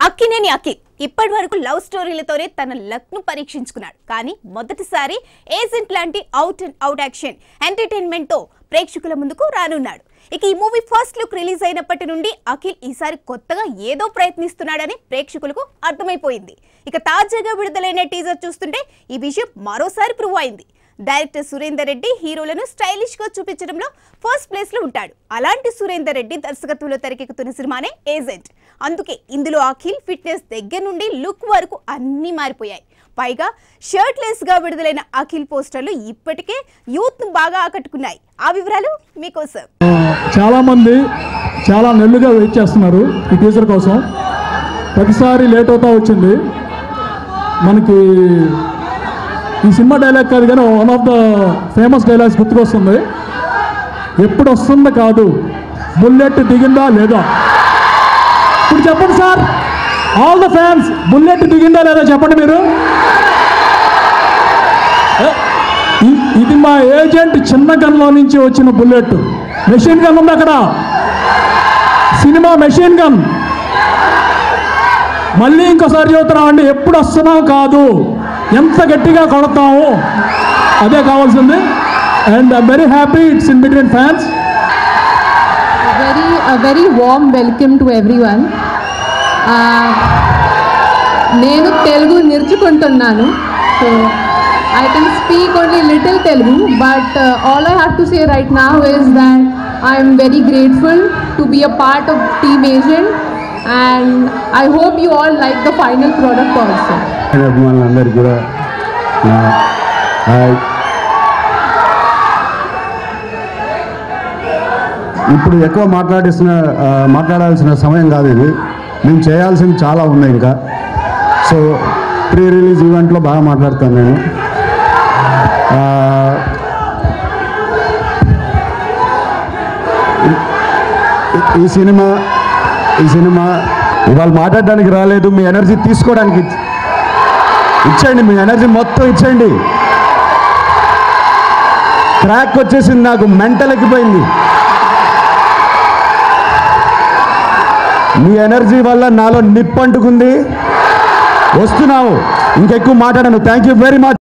అక్కినేని అఖిల్ ఇప్పటి వరకు లవ్ స్టోరీలతోనే తన లక్ ను పరీక్షించుకున్నాడు కానీ మొదటిసారి ఏజెంట్ లాంటి out and out action entertainment తో ప్రేక్షకుల ముందుకు రానున్నాడు ఇక ఈ మూవీ ఫస్ట్ లుక్ రిలీజ్ అయినప్పటి నుండి అఖిల్ ఈసారి కొత్తగా ఏదో ప్రయత్నిస్తున్నాడని ప్రేక్షకులకు అర్థమైపోయింది ఇక తాజాగా విడుదలైన టీజర్ చూస్తుంటే ఈ విషయం మరోసారి ప్రూవ్ అయింది డైరెక్టర్ సురేందర్ రెడ్డి హీరోలను స్టైలిష్ గా చూపించడంలో ఫస్ట్ ప్లేస్ లో ఉంటాడు అలాంటి సురేందర్ రెడ్డి దర్శకత్వంలో తెరకెక్కుతున్న సినిమానే ఏజెంట్ అందుకే ఇందులో అఖిల్ ఫిట్నెస్ దగ్గర నుండి లుక్ వరకు అన్నీ మారిపోయాయి పైగా షర్ట్ లెస్ గా విడుదలైన అఖిల్ పోస్టర్లు ఇప్పటికే యూత్ ను బాగా ఆకట్టుకున్నాయి ఆ వివరాలు మీకోసం చాలామంది చాలా నెల్లుగా వెయిట్ చేస్తున్నారు ఈ టీజర్ కోసం ప్రతిసారి లేట్ అవుతా వచ్చింది మనకి ఈ సినిమా డైలాగ్ కాదు కానీ one of the famous dialogues గుర్తుకొస్తుంది ఎప్పుడు వస్తుందో కాదు బుల్లెట్ దిగిందా లేదా ఇప్పుడు చెప్పండి sir all the fans bullet దిగిందా లేదా చెప్పండి మీరు ఏ, ఇ- ఇది మా ఏజెంట్ చిన్న గన్లో నుంచి వచ్చిన బుల్లెట్ మెషిన్ గన్ ఉంది అక్కడ సినిమా మెషిన్ గన్ మళ్ళీ ఇంకోసారి చెబుతున్నామండి ఎప్పుడు వస్తున్నాం కాదు ఎంత గట్టిగా కొడతాము అదే కావాల్సింది and I very happy it's in between fans very a very warm welcome to everyone Uh, నేను తెలుగు నేర్చుకుంటున్నాను so I can speak only little Telugu but all I have to say right now is that I'm very grateful to be a part of team Agent and I hope you all like the final product also అభిమానులందరికీ కూడా నా hi ఇప్పుడు ఎక్కువ మాట్లాడిస్తున్న ఆ, మాట్లాడాల్సిన సమయం కాదు ఇది మేము చేయాల్సింది చాలా ఉన్నాయి ఇంకా సో ప్రీ రిలీజ్ ఈవెంట్లో బాగా మాట్లాడతాను నేను ఆ, ఈ- ఈ సినిమా ఈ సినిమా ఇవాళ మాట్లాడడానికి రాలేదు మీ ఎనర్జీ తీసుకోవడానికి ఇచ్చేయండి మీ ఎనర్జీ మొత్తం ఇచ్చేయండి క్రాక్ వచ్చేసింది నాకు మెంటల్ ఎక్కిపోయింది మీ ఎనర్జీ వల్ల నాలో నిప్పు అంటుకుంది వస్తున్నావు ఇంకెక్కువ మాట్లాడాను థ్యాంక్ యూ వెరీ మచ్